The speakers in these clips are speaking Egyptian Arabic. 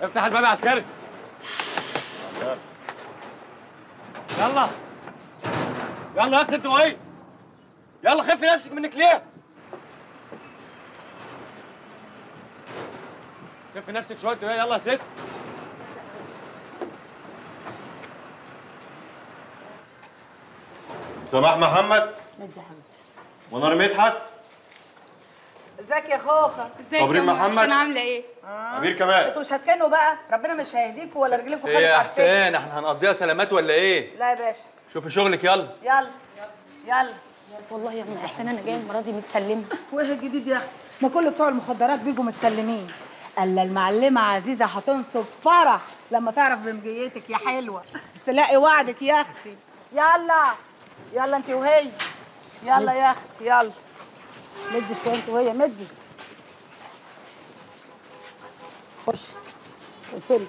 افتح الباب يا عسكري يلا يلا يا اختي انت وايه يلا خفي نفسك منك ليه خفي نفسك شويه انت وهي يلا يا ست سماح محمد مد يا حبيبتي ونار مدحت ازيك يا خوخه ازيك صابرين يا أم محمد؟ حسن عامله ايه امير كمال انتوا مش هتكنوا بقى ربنا مش هيهديكوا ولا رجلكوا ايه خدت يا على السجن حسين احنا هنقضيها سلامات ولا ايه لا يا باشا شوفي شغلك يلا يلا يلا والله يا ام احسن انا جايه المره دي متسلمه وايه الجديد يا اختي ما كل بتوع المخدرات بيجوا متسلمين الا المعلمه عزيزه هتنصب فرح لما تعرف بمجيتك يا حلوه بس تلاقي وعدك يا اختي يلا يلا انت وهي يلا يا اختي يلا مدي شويه انت وهي مدي خش اقفلي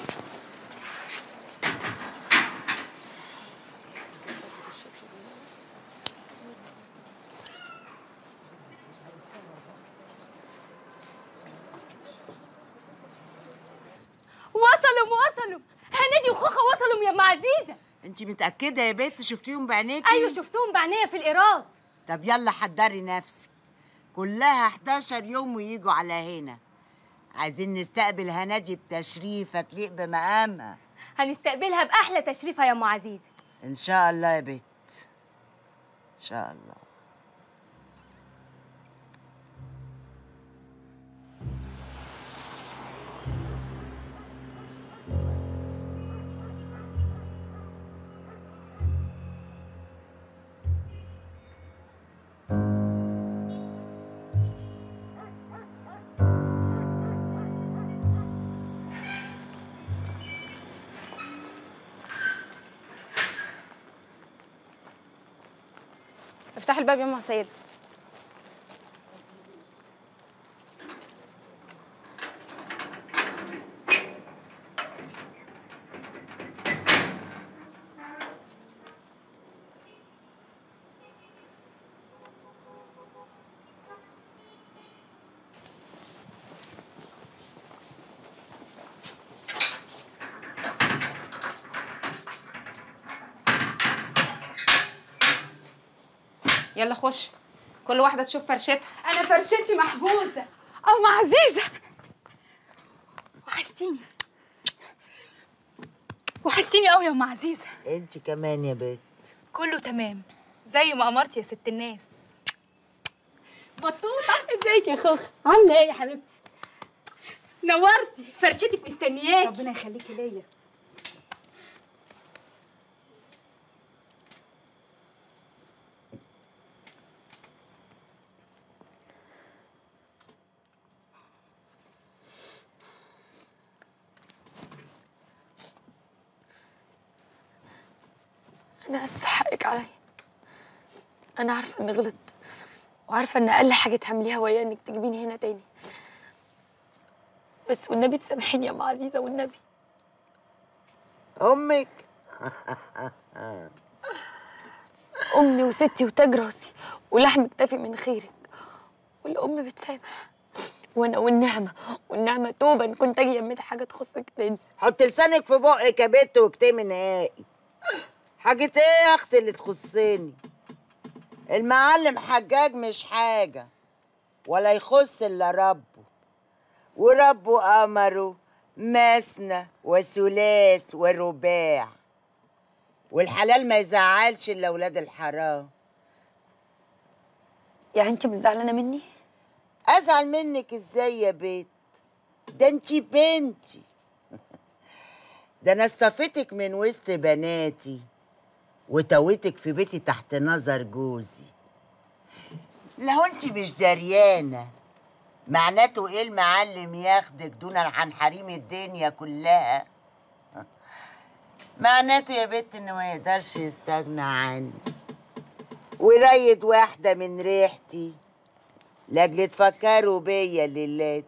وصلوا وصلوا هنادي وخوخه وصلوا يا ام عزيزه انت متاكده يا بنت شفتيهم بعينيكي ايوه شفتهم بعينيا في الايراد طب يلا حضري نفسك كلها 11 يوم ويجوا على هنا عايزين نستقبل هنادي بتشريفه تليق بمقامها هنستقبلها باحلى تشريفه يا ام عزيزه ان شاء الله يا بت ان شاء الله افتح الباب يا ام سيد يلا خش كل واحده تشوف فرشتها انا فرشتي محجوزه ام عزيزه وحشتيني وحشتيني قوي يا ام عزيزه انت كمان يا بت كله تمام زي ما امرت يا ست الناس بطوطه ازيك يا خوخ عامله ايه يا حبيبتي نورتي فرشتك مستنياك ربنا يخليكي ليا انا اسفه حقك عليا انا عارفه اني غلطت وعارفه ان اقل حاجه تعمليها وهي انك تجيبيني هنا تاني بس والنبي تسامحيني يا ام عزيزه والنبي امك امي وستي وتاج راسي ولحم كتافي من خيرك والام بتسامح وانا والنعمه والنعمه توبه ان كنت اجي يميت حاجه تخصك تاني حط لسانك في بقك يا بت واكتمي نهائي حاجة ايه يا اختي اللي تخصني المعلم حجاج مش حاجة ولا يخص الا ربه وربه امره مثنى وثلاث ورباع والحلال ما يزعلش الا ولاد الحرام يعني انت مش زعلانه مني ازعل منك ازاي يا بيت ده انتي بنتي ده انا اصطفيتك من وسط بناتي وتويتك في بيتي تحت نظر جوزي لو انت مش دريانه معناته ايه المعلم ياخدك دونا عن حريم الدنيا كلها معناته يا بنت انه ما يقدرش يستغنى عني ويريد واحده من ريحتي لاجل تفكروا بيا ليلاتي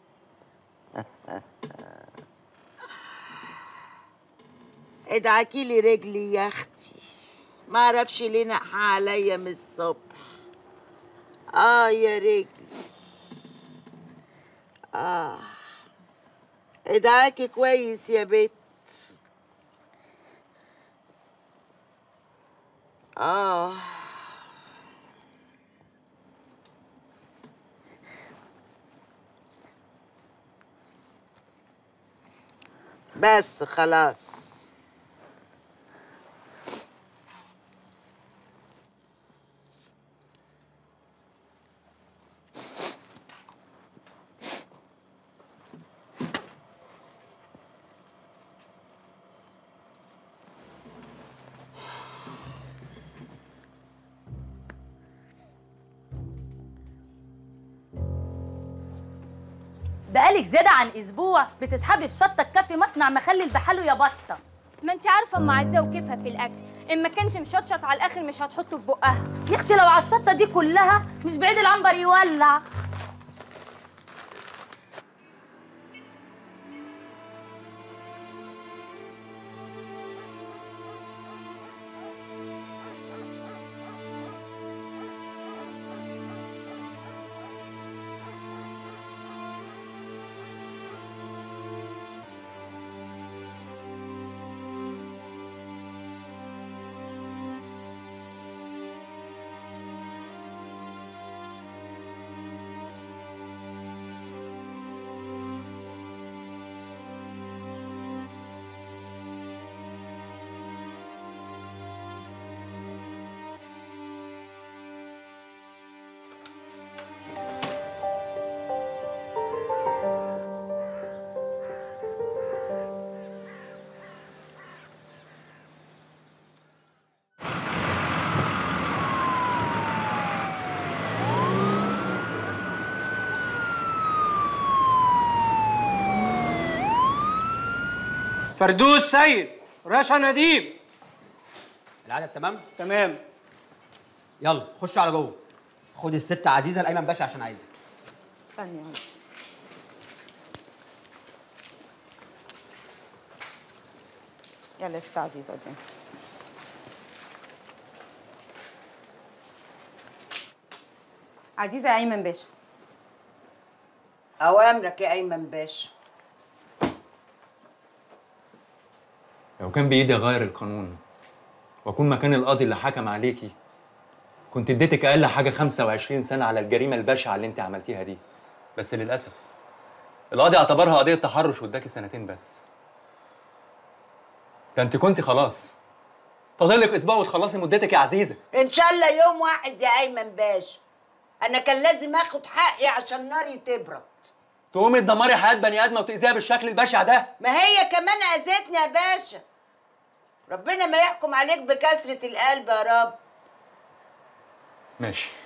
ادعكي لي رجلي يا اختي ما اعرفش ليه نقع عليا من الصبح اه يا رجلي اه ادعاكي كويس يا بت اه بس خلاص بقالك زيادة عن أسبوع بتسحبي في شطة كافي مصنع مخلل بحاله يا بطة ما انت عارفه ام عزه وكيفها في الاكل ان ما كانش مشطشط على الاخر مش هتحطه في بقها يا أختي لو على الشطة دي كلها مش بعيد العنبر يولع فردوس سيد رشا نديم العدد تمام تمام يلا خشوا على جوه خد الست عزيزه الايمن باشا عشان عايزك استني اهو يلا يا ست عزيزه قدام عزيزه يا ايمن باشا اوامرك يا ايمن باشا لو كان بإيدي أغير القانون وأكون مكان القاضي اللي حكم عليكي كنت اديتك أقل حاجة 25 سنة على الجريمة البشعة اللي أنت عملتيها دي بس للأسف القاضي اعتبرها قضية تحرش واداكي سنتين بس ده أنت كنت خلاص فاضلك أسبوع وتخلصي مدتك يا عزيزة ان شاء الله يوم واحد يا ايمن باشا انا كان لازم اخد حقي عشان ناري تبرد تقومي تدمري حياة بني آدمة وتأذيها بالشكل البشع ده ما هي كمان اذتني يا باشا ربنا ما يحكم عليك بكسرة القلب يا رب ماشي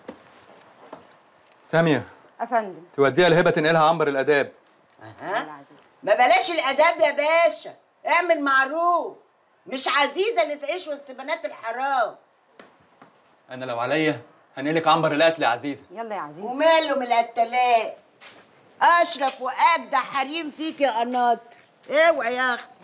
سامية افندم توديها لهبة تنقلها عنبر الآداب ها ما بلاش الاداب يا باشا اعمل معروف مش عزيزه اللي تعيش وسط بنات الحرام أنا لو عليا هنقلك عنبر القتل يا عزيزة يلا يا عزيزه وماله من القتالات اشرف واجدع حريم فيك يا قناطر اوعي يا اختي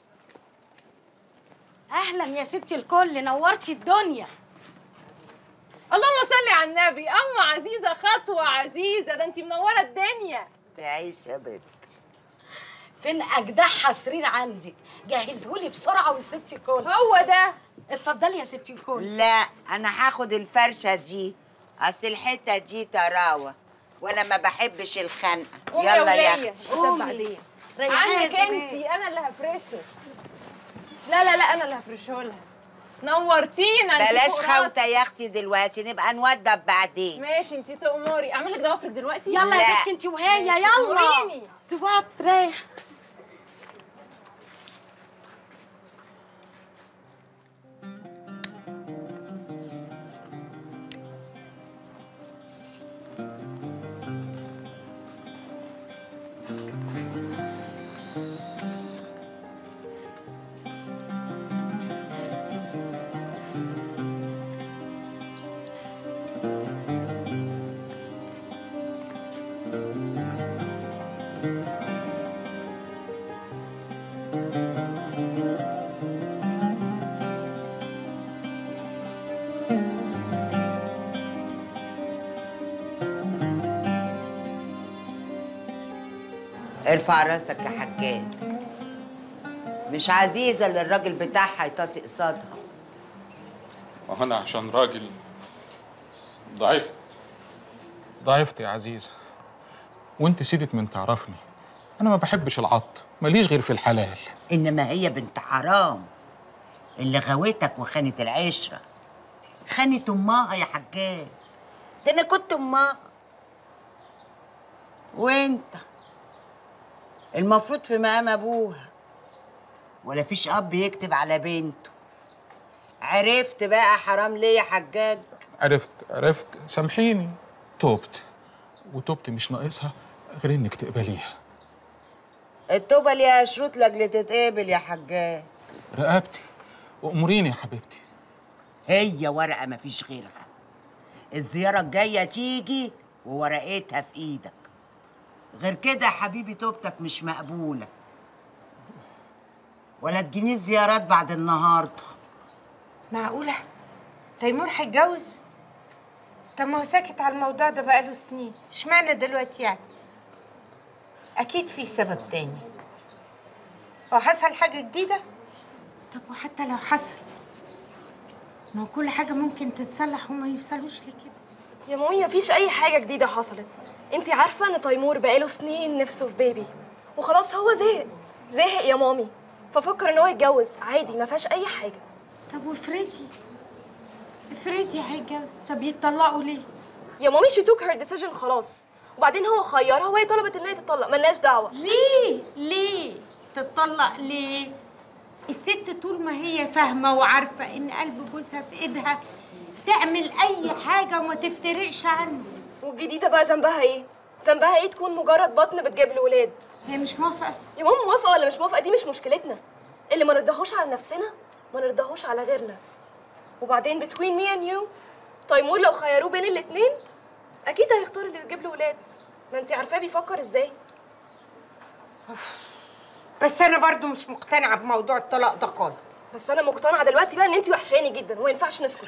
اهلا يا ستي الكل نورتي الدنيا اللهم صل على النبي اما عزيزه خطوه عزيزه ده انت منوره الدنيا تعيش يا بنت فين اجدعها سرير عندك جهزهولي بسرعه ولستي الكل هو ده اتفضلي يا ستي الكل لا انا هاخد الفرشه دي اصل الحته دي تراوه وانا ما بحبش الخنقه قومي يا يلا يا وليه اختي طب بعدين ريحاني عنك يا انت انا اللي هفرشه لا لا لا انا اللي هفرشه لها نورتينا انت بلاش فوق راسي. خوته يا اختي دلوقتي نبقى نوضب بعدين ماشي انت تأمري اعمل لك ضوافرك دلوقتي يلا لا. يا بنتي انت وهي يلا وريني. سوات ريح ارفع راسك يا حجاج مش عزيزة اللي الراجل بتاعها يطاطي قصادها ما انا عشان راجل ضعفت ضعفت يا عزيزة وانت سيدت من تعرفني انا ما بحبش العط ماليش غير في الحلال إنما هي بنت حرام اللي غوتك وخانت العشرة خانت أمها يا حجاج ده أنا كنت أمها وأنت المفروض في مقام أبوها ولا فيش أب يكتب على بنته عرفت بقى حرام ليه يا حجاج عرفت عرفت سامحيني توبت وتوبتي مش ناقصها غير انك تقبليها التوبة ليها شروط لاجل تتقبل يا حجاج رقبتي واموريني يا حبيبتي هي ورقة مفيش غيرها الزيارة الجاية تيجي وورقتها في ايدك غير كده يا حبيبي توبتك مش مقبولة ولا تجيني زيارات بعد النهارده معقولة؟ تيمور هيتجوز؟ طب ما هو ساكت على الموضوع ده بقاله سنين، اشمعنى دلوقتي يعني؟ أكيد في سبب تاني. هو حصل حاجة جديدة؟ طب وحتى لو حصل ما هو كل حاجة ممكن تتصلح وما يوصلوش لكده. يا مامي مفيش اي حاجه جديده حصلت انت عارفه ان تيمور بقاله سنين نفسه في بيبي وخلاص هو زهق زهق يا مامي ففكر ان هو يتجوز عادي ما فيهاش اي حاجه طب وافرضي افرضي هيتجوز، طب يتطلقوا ليه؟ يا مامي شي توك هير ديسيجن خلاص وبعدين هو خيرها وهي طلبت ان هي تطلق ملناش دعوه ليه؟ ليه؟ تتطلق ليه؟ الست طول ما هي فاهمة وعارفة إن قلب جوزها في إيدها تعمل أي حاجة وما تفترقش عنه والجديده بقى ذنبها ايه ذنبها ايه تكون مجرد بطن بتجيب له ولاد هي مش موافقة يا ماما موافقه ولا مش موافقه دي مش مشكلتنا اللي ما نرضاهوش على نفسنا ما نرضاهوش على غيرنا وبعدين between me and you تيمور لو خيروه بين الاتنين اكيد هيختار اللي يجيب له ولاد ما انت عارفاه بيفكر ازاي بس أنا برضو مش مقتنعة بموضوع الطلاق ده خالص بس انا مقتنعه دلوقتي بقى ان انت وحشاني جدا وما ينفعش نسكت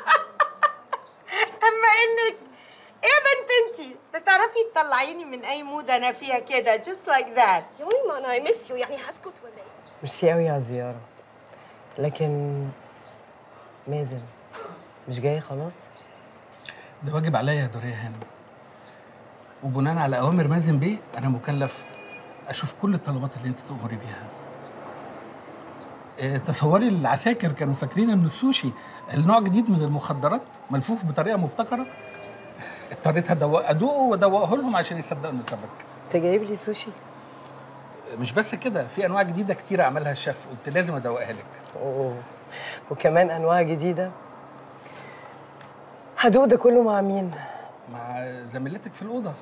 أما إنك إيه يا بنت أنتي بتعرفي تطلعيني من أي مود أنا فيها كده just like that يا مامي ما انا ميس يو يعني هسكت ولا ايه ميرسي قوي على الزيارة لكن مازن مش جاي خلاص؟ ده واجب عليا يا دورية هانم وبناء على اوامر مازن بيه انا مكلف اشوف كل الطلبات اللي انت تؤمري بيها آه، تصوري العساكر كانوا فاكرين ان السوشي النوع جديد من المخدرات ملفوف بطريقه مبتكره اضطريت أدوق- ادوقه وادوقه لهم عشان يصدقوا انه سمك انت جايب لي سوشي؟ مش بس كده في انواع جديده كتيره عملها الشيف قلت لازم ادوقها لك اوه وكمان انواع جديدة هدوق ده كله مع مين؟ مع زميلتك في الاوضه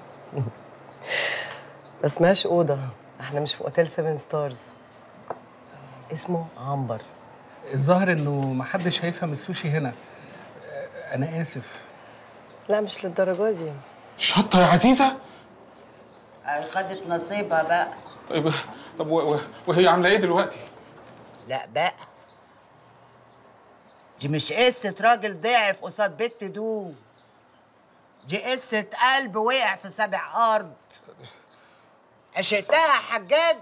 ما اسمهاش أوضة احنا مش في اوتيل 7 ستارز اسمه عنبر الظاهر انه محدش هيفهم السوشي هنا آه، انا اسف لا مش للدرجة دي شطه يا عزيزه خدت نصيبها بقى طيب طب و- و- وهي عامله ايه دلوقتي لا بقى دي مش قصة راجل ضعف قصاد بنت دوم دي قصة قلب وقع في سبع أرض عشقتها يا حجاج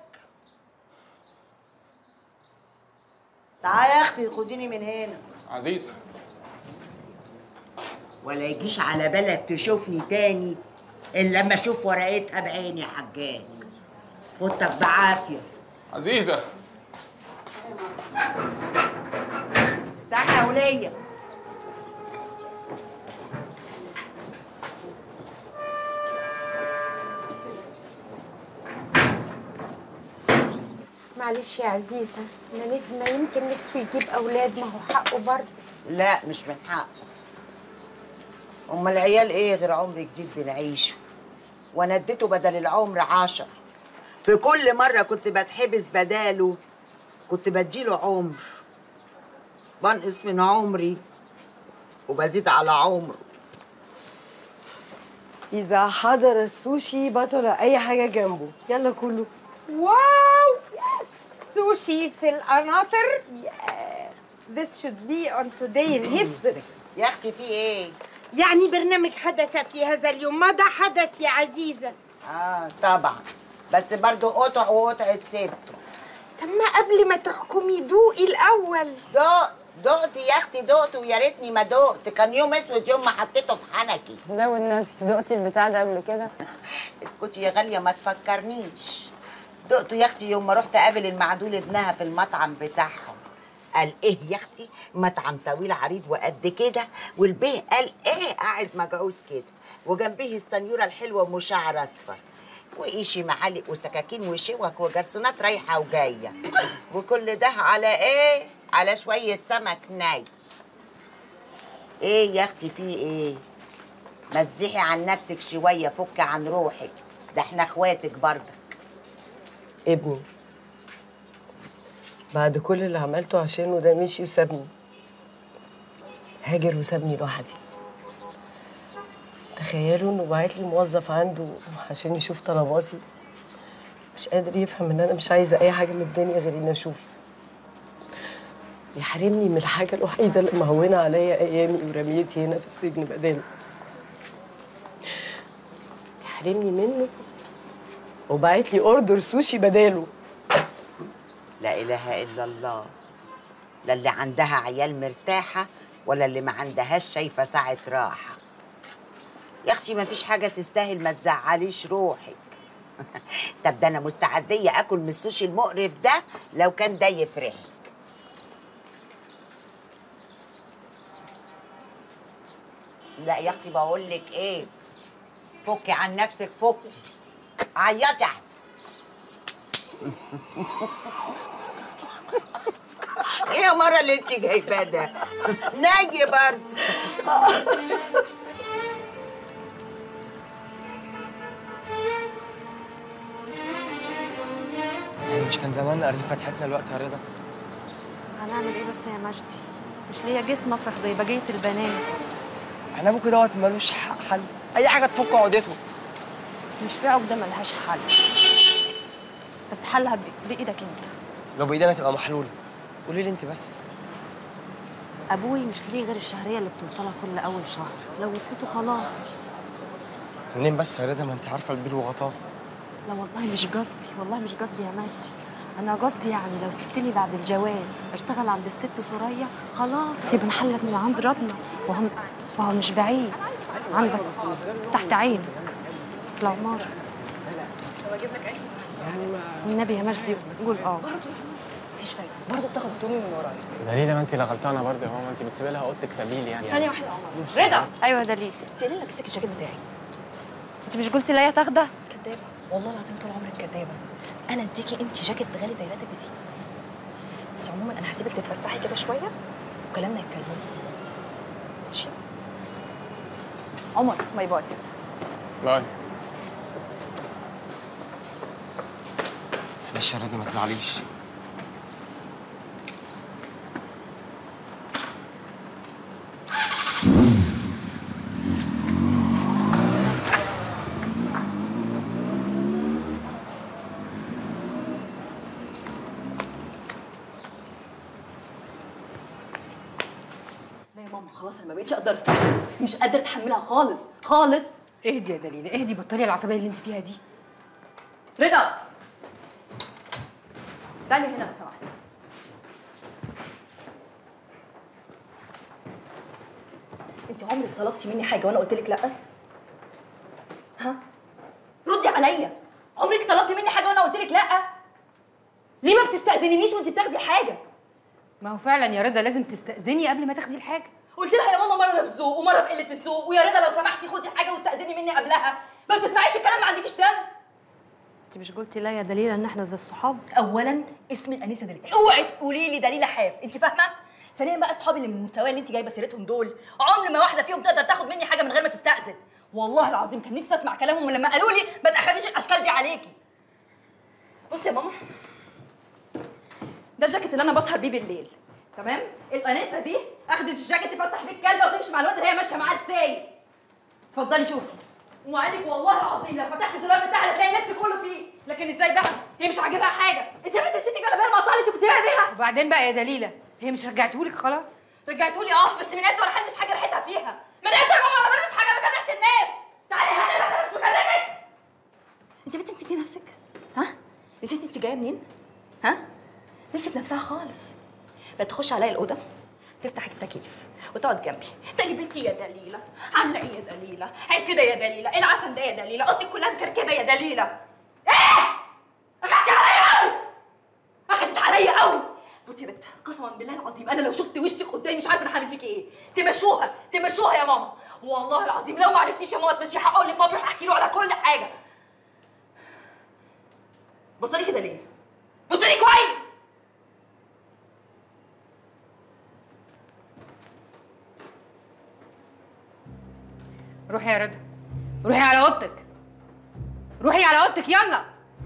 تعالي يا أختي خديني من هنا عزيزه ولا يجيش على بالك تشوفني تاني إلا لما أشوف ورقتها بعيني يا حجاج فوتك بعافية عزيزه صح يا ولية معلش يا عزيزة ما نف- ما يمكن نفسه يجيب أولاد ما هو حقه برضه لا مش من حقه أما العيال إيه غير عمر جديد بنعيشه وأنا اديته بدل العمر عشر في كل مرة كنت بتحبس بداله كنت بديله عمر بنقص من عمري وبزيد على عمره إذا حضر السوشي بطل أي حاجة جنبه يلا كله واو يس سوشي في القناطر yeah. This should be on today in history يا أختي في إيه؟ يعني برنامج حدث في هذا اليوم ماذا حدث يا عزيزة؟ آه طبعا بس برضو قطع وقطعة ست طب ما قبل ما تحكمي دوقي الاول دقت دقت يا اختي دقت ويا ريتني ما دقت كان يوم اسود يوم ما حطيته في حنكي لا والنبي دقتي البتاع ده قبل كده اسكتي يا غاليه ما تفكرنيش دقته يا اختي يوم ما رحت اقابل المعدول ابنها في المطعم بتاعهم قال ايه يا اختي مطعم طويل عريض وقد كده والبيه قال ايه قاعد مجعوز كده وجنبيه السنيوره الحلوه ام شعر اصفر وإيشي معالق وسكاكين وشوك وجرسونات رايحه وجايه وكل ده على ايه على شويه سمك ني ايه يا اختي في ايه ما تزيحي عن نفسك شويه فك عن روحك ده احنا اخواتك برضه ابني بعد كل اللي عملته عشانه ده مشي وسابني هاجر وسابني لوحدي تخيلوا انه بعت لي موظف عنده عشان يشوف طلباتي مش قادر يفهم ان انا مش عايزه اي حاجه من الدنيا غير اني اشوفه يحرمني من الحاجه الوحيده اللي مهونه عليا ايامي ورميتي هنا في السجن بداله يحرمني منه وبعت لي اوردر سوشي بداله لا اله الا الله لا اللي عندها عيال مرتاحه ولا اللي ما عندهاش شايفه ساعه راحه يا اختي ما فيش حاجه تستاهل ما تزعليش روحك طب ده انا مستعديه اكل من السوشي المقرف ده لو كان ده يفرحك لا يا اختي بقول لك ايه فكي عن نفسك فكي عيطي احسن ايه يا مره اللي انت جايباه ده ناجي برضه يعني مش كان زمان قريب فتحتنا الوقت يا رضا هنعمل ايه بس يا مجدي مش ليا جسم افرح زي بقيه البنات احنا ابوكي دوت ملوش ح- حل اي حاجه تفك عقدته مش في عقده ملهاش حل بس حلها ب- بايدك انت لو بايدينا تبقى محلوله قولي لي انت بس ابوي مش ليه غير الشهريه اللي بتوصلها كل اول شهر لو وصلته خلاص منين بس يا رضا ما انت عارفه البير وغطاه لا والله مش قصدي والله مش قصدي يا مجدي انا قصدي يعني لو سبتني بعد الجواز اشتغل عند الست سوريا خلاص يبقى انحلت من عند ربنا وهو وهو مش بعيد عندك تحت عينك في العماره النبي يا مجدي قول اه مفيش فايده برضه بتاخد هدومي من ورايا دليل ما انت اللي غلطانه برضه يا ماما انت بتسيبي لها اوضتك سبيل يعني ثانيه واحده يا عمر رضا ايوه دليل انت ليه لابسك الجاكيت بتاعي؟ انت مش قلتي لا يا تاخده كدابه والله العظيم طول عمرك كدابه انا اديكي انت جاكيت غالي زي ده تلبسيه بس عموما انا هسيبك تتفسحي كده شويه وكلامنا يتكلم ماشي عمر باي باي باي معلش يا رضا ما تزعليش لا يا ماما خلاص انا ما بقتش اقدر استحمل مش قادره اتحملها خالص خالص اهدي يا دليل اهدي بطلي العصبيه اللي انت فيها دي رضا تعالي هنا لو سمحتي انت عمرك طلبتي مني حاجه وانا قلت لك لا ها ردي عليا عمرك طلبتي مني حاجه وانا قلت لك لا ليه ما بتستأذنينيش وانت بتاخدي حاجه ما هو فعلا يا رضا لازم تستأذني قبل ما تاخدي الحاجه قلت لها يا ماما مره بذوق ومره بقله الذوق ويا رضا لو سمحتي خدي حاجه واستأذني مني قبلها ما بتسمعيش الكلام ما عندكيش دم انت مش قلتي لا يا دليل ان احنا زي الصحاب اولا اسمي الانسه دليل اوعي تقولي لي دليله حاف انت فاهمه ثانيا بقى اصحابي اللي من المستوى اللي انت جايبه سيرتهم دول عمر ما واحده فيهم تقدر تاخد مني حاجه من غير ما تستأذن والله العظيم كان نفسي اسمع كلامهم لما قالوا لي ما تاخديش الاشكال دي عليكي بصي يا ماما ده الجاكيت اللي انا بسهر بيه بالليل تمام الانسه دي اخدت الجاكيت تفسح بيه الكلبه وتمشي مع الواد اللي هي ماشيه معاه السايس اتفضلي شوفي وعدك والله العظيم لو فتحت الدولاب بتاعها هتلاقي نفسي كله فيه لكن ازاي بقى هي مش عاجبها حاجه انت يا بنت نسيتي جلابيه المقطعه اللي انت كنت جايه بيها وبعدين بقى يا دليله هي مش رجعتهولك خلاص رجعتولي اه بس من امتى وانا هلبس حاجه ريحتها فيها من امتى يا ماما انا بلبس حاجه مكان ريحه الناس تعالي هنا بقى انا مش بكلمك انت يا بنت نسيتي نفسك ها نسيتي انت جايه منين ها نسيت نفسها خالص بتخش عليا الاوضه تفتح التكييف وتقعد جنبي تقولي بنتي يا دليله عامله ايه يا دليله عيب كده يا دليله ايه العفن ده يا دليله اوضتك كلها مكركبه يا دليله ايه اخدتي عليا قوي اخدت عليا قوي بصي يا بنت قسما بالله العظيم انا لو شفت وشك قدامي مش عارفه انا هعمل فيكي ايه تمشوها تمشوها يا ماما والله العظيم لو ما عرفتيش يا ماما تمشيها هقول لبابي وهحكي له على كل حاجه بصلي كده ليه بصلي كويس روحي يا رضا روحي على اوضتك روحي على اوضتك يلا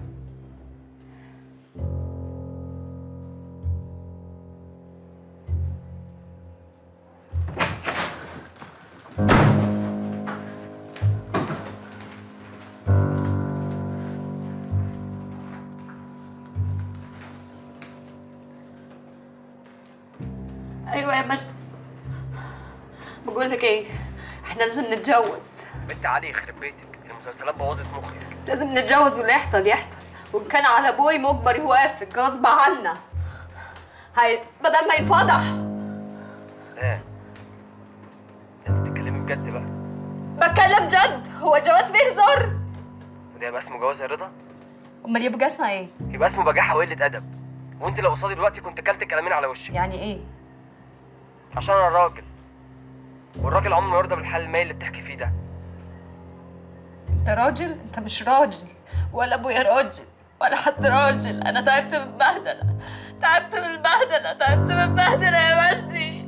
ايوه يا مجد بقول لك ايه احنا لازم نتجوز بنت علي يخرب بيتك المسلسلات بوظت مخي لازم نتجوز واللي يحصل يحصل وان كان على ابوي مجبر يوافق غصب عنا هاي بدل ما ينفضح ايه انت بتتكلمي بجد بقى بتكلم جد هو الجواز فيه هزار وده يبقى اسمه جواز يا رضا امال يبقى اسمها ايه يبقى اسمه بجاحه وقله ادب وانت لو قصادي دلوقتي كنت كلت كلامين على وشك يعني ايه عشان انا راجل والراجل عمره ما يرضى بالحال المايل اللي بتحكي فيه ده انت راجل انت مش راجل ولا ابويا راجل ولا حد راجل انا تعبت من البهدله تعبت من البهدله تعبت من البهدله يا مجدي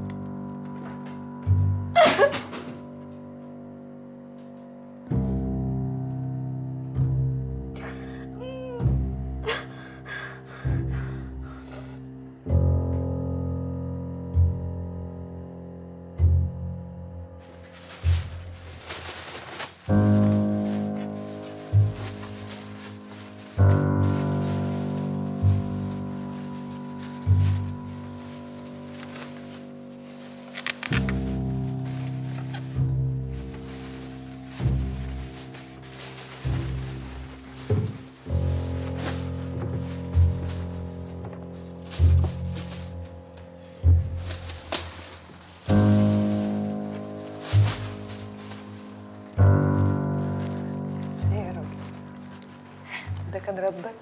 ايه يا راجل ده كان ردك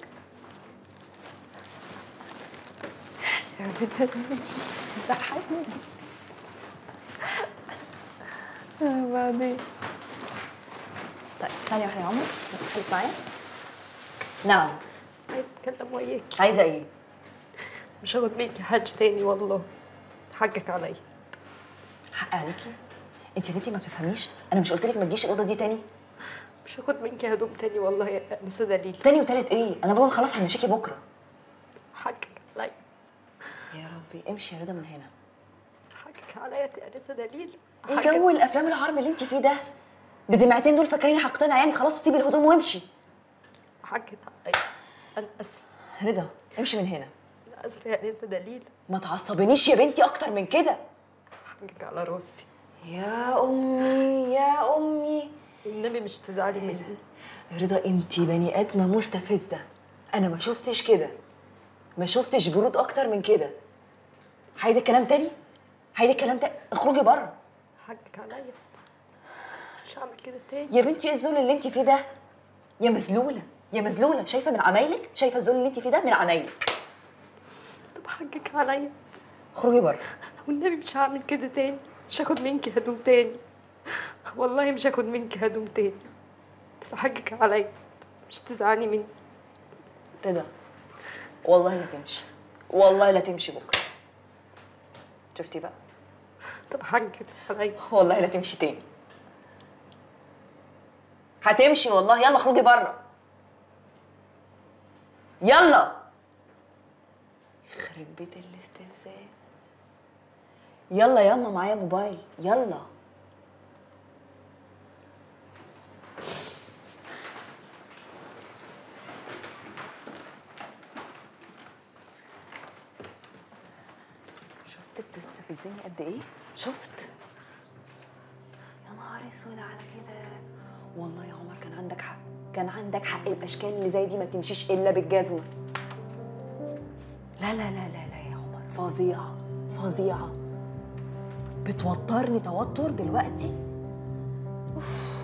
يا ابن الذين ضحكني آه، بعدين طيب ثانية واحدة يا عمر خليك معايا نعم عايزه اتكلم وياك عايزة ايه؟ مش هاخد منكي حاجه تاني والله حقك عليا حق عليكي؟ انت يا بنتي ما بتفهميش؟ انا مش قلت لك ما تجيش الاوضه دي تاني؟ مش هاخد منكي هدوم تاني والله يا انسه دليل تاني وتالت ايه؟ انا بابا خلاص هنمشيكي بكره حقك عليا يا ربي امشي يا رضا من هنا حقك عليا يا انسه دليل ايه جو الافلام العربي اللي انت فيه ده؟ بدمعتين دول فاكريني هقتنع يعني خلاص سيبي الهدوم وامشي حقك عليا انا اسفه رضا امشي من هنا انا اسفه يا انسه دليل ما تعصبنيش يا بنتي اكتر من كده حقك على راسي يا امي يا امي والنبي مش تزعلي مني رضا انت بني ادمه مستفزه انا ما شفتش كده ما شفتش برود اكتر من كده هيدا الكلام تاني هيدا الكلام تاني اخرجي بره حقك عليا مش هعمل كده تاني يا بنتي ايه الذل اللي انت فيه ده يا مذلوله يا مذلوله شايفه من عمايلك شايفه الذل اللي انت فيه ده من عمايلك طب حقك عليا اخرجي بره والنبي مش هعمل كده تاني مش هاخد منكي هدوم تاني والله مش هاخد منكي هدوم تاني بس حقك عليا مش تزعلي مني رضا والله لا تمشي والله لا تمشي بكره شفتي بقى طب حقك عليا والله لا تمشي تاني هتمشي والله يلا اخرجي بره يلا يخرب بيت الاستفزاز يلا ياما معايا موبايل يلا شفت بتستفزني قد ايه شفت يا نهار اسود على كده والله يا عمر كان عندك حق كان عندك حق الاشكال اللي زي دي ما تمشيش الا بالجزمه لا لا لا لا لا يا عمر فظيعه فظيعه بتوترني توتر دلوقتي أوف.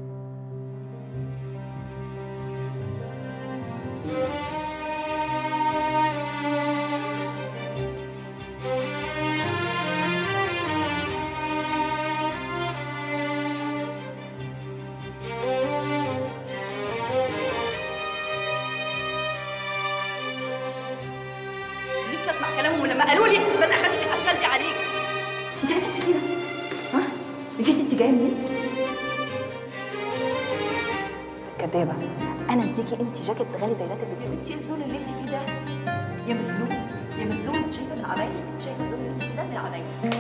نفسي اسمع كلامهم لما قالوا لي ما تاخدش الاشكال دي عليك انت هتنسي نفسك ها نسيتي انت جايه منين كدابه انا اديكي انت جاكيت غالي زي ده تلبسيه انت ايه الذل اللي انت فيه ده يا مزلومه يا مزلومه شايفه من عمايلك شايفه الذل اللي انت فيه ده من عمايلك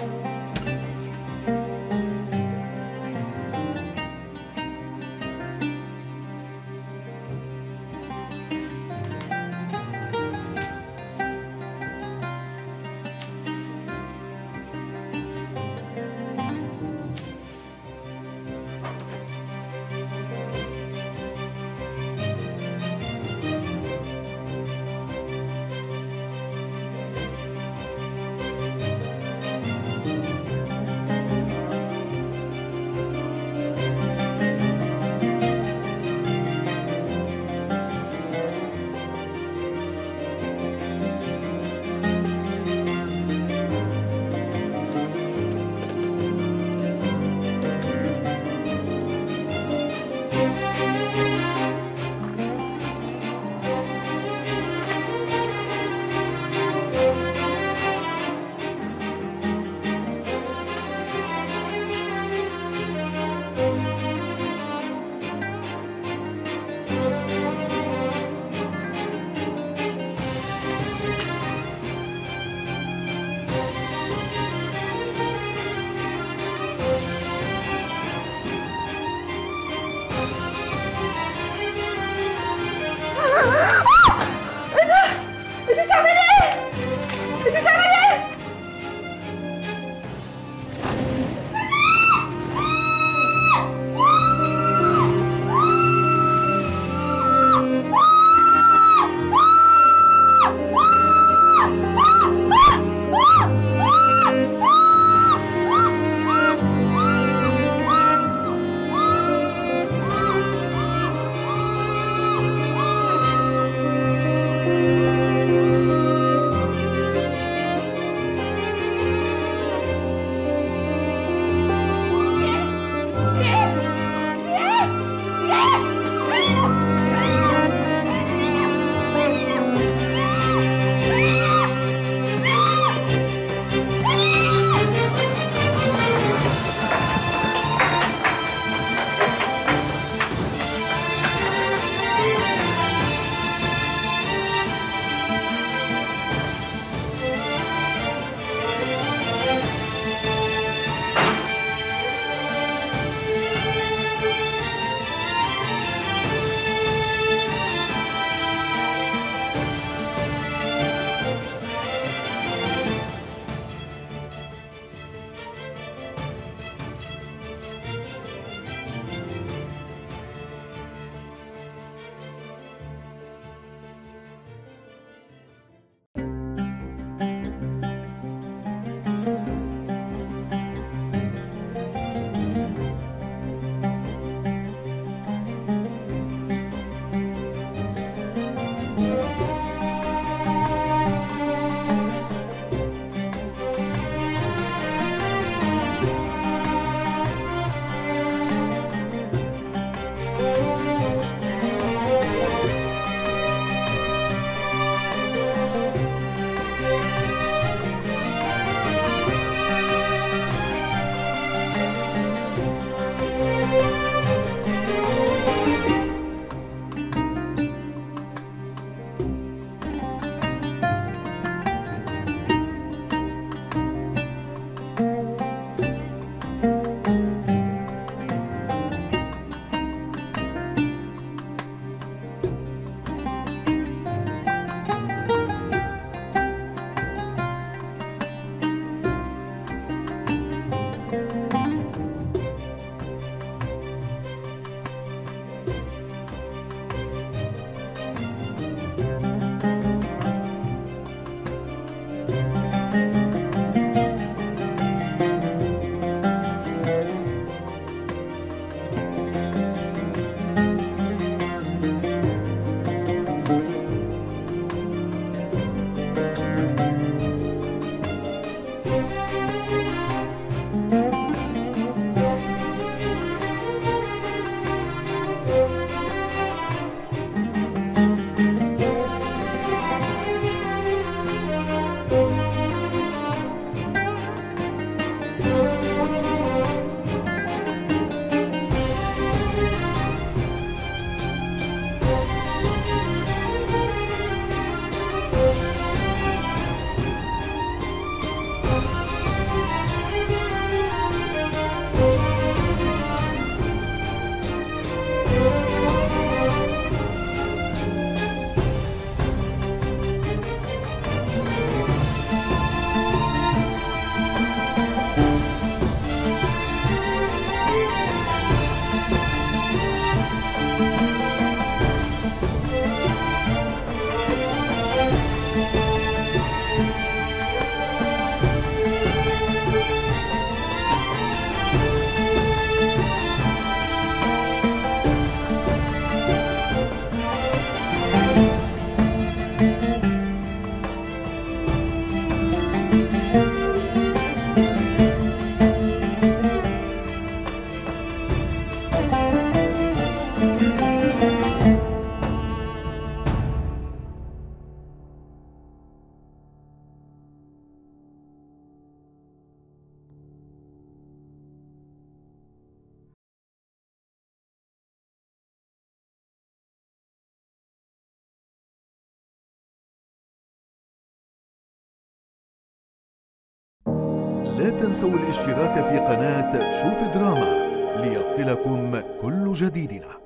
لا تنسوا الاشتراك في قناة شوف دراما ليصلكم كل جديدنا